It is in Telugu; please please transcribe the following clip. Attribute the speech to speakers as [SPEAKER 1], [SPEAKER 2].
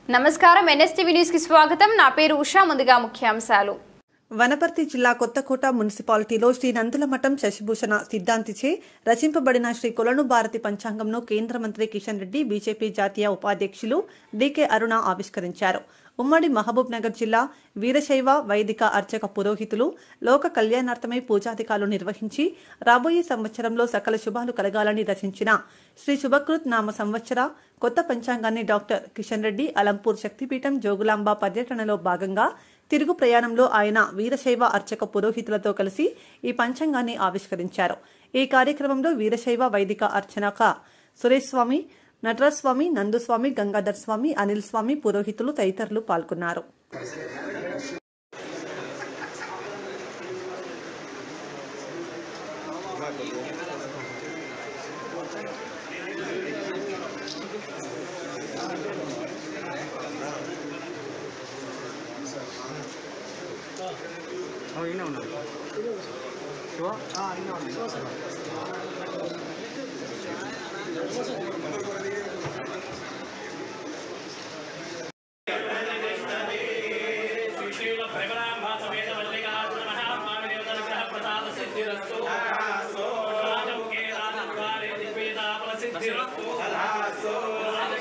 [SPEAKER 1] నమస్కారం ఎన్ఎస్టీవీ న్యూస్ కి స్వాగతం నా పేరు ఉషా ముందుగా ముఖ్యాంశాలు
[SPEAKER 2] వనపర్తి జిల్లా కొత్తకోట మున్సిపాలిటీలో శ్రీ నందుల మఠం శశిభూషణ సిద్ధాంతిచే రచింపబడిన శ్రీ కొలను భారతి పంచాంగంను కేంద్ర మంత్రి కిషన్ రెడ్డి బీజేపీ జాతీయ ఉపాధ్యక్షులు డీకే అరుణ ఆవిష్కరించారు ఉమ్మడి మహబూబ్ నగర్ జిల్లా వీరశైవ వైదిక అర్చక పురోహితులు లోక కళ్యాణార్థమై పూజాధికారులు నిర్వహించి రాబోయే సంవత్సరంలో సకల శుభాలు కలగాలని రచించిన శ్రీ శుభకృత్ నామ సంవత్సర కొత్త పంచాంగాన్ని డాక్టర్ కిషన్ రెడ్డి అలంపూర్ శక్తిపీఠం జోగులాంబ పర్యటనలో భాగంగా తిరుగు ప్రయాణంలో ఆయన వీరశైవ అర్చక పురోహితులతో కలిసి ఈ పంచాంగాన్ని ఆవిష్కరించారు ఈ కార్యక్రమంలో వీరశైవ వైదిక అర్చనక సురేష్ స్వామి నటరాజస్వామి నందుస్వామి గంగాధర్ స్వామి అనిల్ స్వామి పురోహితులు తదితరులు పాల్గొన్నారు
[SPEAKER 3] ఈయన ఉన్నాడు శివ ఈయన ఉన్నాడు
[SPEAKER 4] సిద్ధిరస్తు